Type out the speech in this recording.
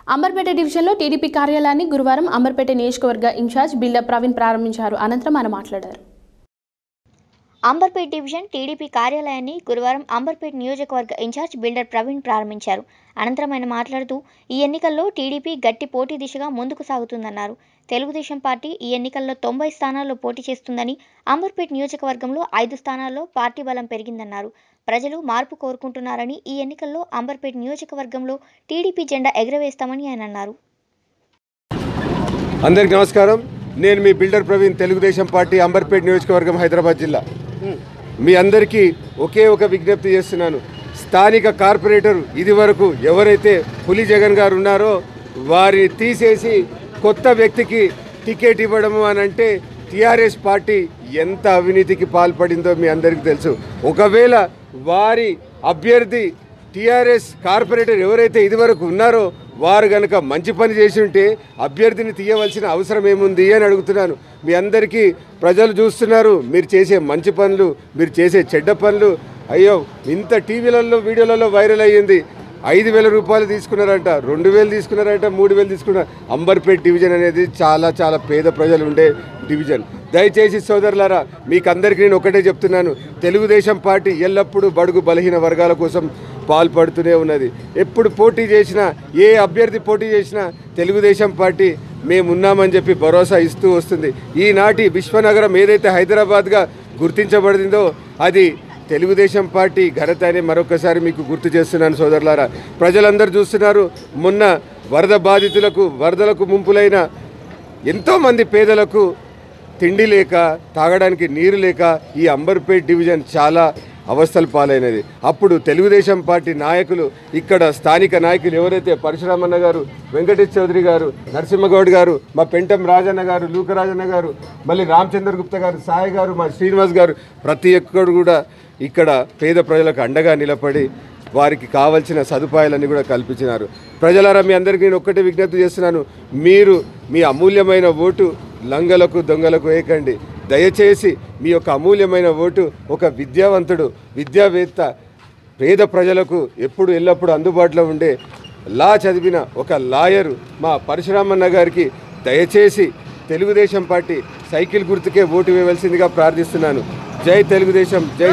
అంబర్పేట డివిజన్లో టీడీపీ కార్యాలయాన్ని గురువారం అంబర్పేట నియోజకవర్గ ఇన్ఛార్జ్ బిల్లా ప్రవీణ్ ప్రారంభించారు అనంతరం ఆయన మాట్లాడారు అంబర్పేట్ డివిజన్ టీడీపీ కార్యాలయాన్ని గురువారం అంబర్పేట్ నియోజకవర్గ ఇన్ఛార్జ్ బిల్డర్ ప్రవీణ్ ప్రారంభించారు అనంతరం ఆయన మాట్లాడుతూ ఈ ఎన్నికల్లో టీడీపీ గట్టి పోటీ దిశగా ముందుకు సాగుతుందన్నారు తెలుగుదేశం పార్టీ ఈ ఎన్నికల్లో తొంభై స్థానాల్లో పోటీ చేస్తుందని అంబర్పేట్ నియోజకవర్గంలో ఐదు స్థానాల్లో పార్టీ బలం పెరిగిందన్నారు ప్రజలు మార్పు కోరుకుంటున్నారని ఈ ఎన్నికల్లో అంబర్పేట్ నియోజకవర్గంలో టీడీపీ జెండా ఎగరవేస్తామని ఆయన అన్నారు అందరికి నమస్కారం నేను మీ బిల్డర్ ప్రవీణ్ తెలుగుదేశం పార్టీ అంబర్పేట్ నియోజకవర్గం హైదరాబాద్ జిల్లా మీ అందరికీ ఒకే ఒక విజ్ఞప్తి చేస్తున్నాను స్థానిక కార్పొరేటర్ ఇది వరకు ఎవరైతే పులి జగన్ గారు ఉన్నారో వారిని తీసేసి కొత్త వ్యక్తికి టికెట్ ఇవ్వడము అని అంటే టీఆర్ఎస్ పార్టీ ఎంత అవినీతికి పాల్పడిందో మీ అందరికీ తెలుసు ఒకవేళ వారి అభ్యర్థి టీఆర్ఎస్ కార్పొరేటర్ ఎవరైతే ఇదివరకు ఉన్నారో వారు గనక మంచి పని చేసి ఉంటే అభ్యర్థిని తీయవలసిన అవసరం ఏముంది అని అడుగుతున్నాను మీ అందరికీ ప్రజలు చూస్తున్నారు మీరు చేసే మంచి పనులు మీరు చేసే చెడ్డ పనులు అయ్యో ఇంత టీవీలలో వీడియోలలో వైరల్ అయ్యింది ఐదు వేల రూపాయలు తీసుకున్నారంట రెండు వేలు తీసుకున్నారంట మూడు వేలు తీసుకున్నారు అంబర్పేట్ డివిజన్ అనేది చాలా చాలా పేద ప్రజలు ఉండే డివిజన్ దయచేసి సోదరులారా మీకు అందరికీ నేను ఒకటే చెప్తున్నాను తెలుగుదేశం పార్టీ ఎల్లప్పుడూ బడుగు బలహీన వర్గాల కోసం పాల్పడుతూనే ఉన్నది ఎప్పుడు పోటీ చేసినా ఏ అభ్యర్థి పోటీ చేసినా తెలుగుదేశం పార్టీ మేమున్నామని చెప్పి భరోసా ఇస్తూ వస్తుంది ఈనాటి విశ్వనగరం ఏదైతే హైదరాబాద్గా గుర్తించబడిందో అది తెలుగుదేశం పార్టీ ఘనత అని మరొకసారి మీకు గుర్తు చేస్తున్నాను సోదరులారా ప్రజలందరూ చూస్తున్నారు మొన్న వరద బాధితులకు వరదలకు ముంపులైన ఎంతోమంది పేదలకు తిండి లేక తాగడానికి నీరు లేక ఈ అంబర్పేట్ డివిజన్ చాలా అవస్థలు పాలైనది అప్పుడు తెలుగుదేశం పార్టీ నాయకులు ఇక్కడ స్థానిక నాయకులు ఎవరైతే పరశురామన్న గారు వెంకటేష్ చౌదరి గారు నరసింహగౌడ్ గారు మా పెంటం రాజన్న గారు లూకరాజన్న గారు మళ్ళీ రామచంద్ర గుప్తా గారు సాయి గారు మా శ్రీనివాస్ గారు ప్రతి ఒక్కరు కూడా ఇక్కడ పేద ప్రజలకు అండగా నిలబడి వారికి కావలసిన సదుపాయాలన్నీ కూడా కల్పించినారు ప్రజలారా మీ అందరికీ నేను ఒక్కటే విజ్ఞప్తి చేస్తున్నాను మీరు మీ అమూల్యమైన ఓటు లంగలకు దొంగలకు వేయకండి దయచేసి మీ యొక్క అమూల్యమైన ఓటు ఒక విద్యావంతుడు విద్యావేత్త పేద ప్రజలకు ఎప్పుడు ఎల్లప్పుడూ అందుబాటులో ఉండే లా చదివిన ఒక లాయరు మా పరశురామన్న గారికి దయచేసి తెలుగుదేశం పార్టీ సైకిల్ గుర్తుకే ఓటు వేయవలసిందిగా ప్రార్థిస్తున్నాను జై తెలుగుదేశం జై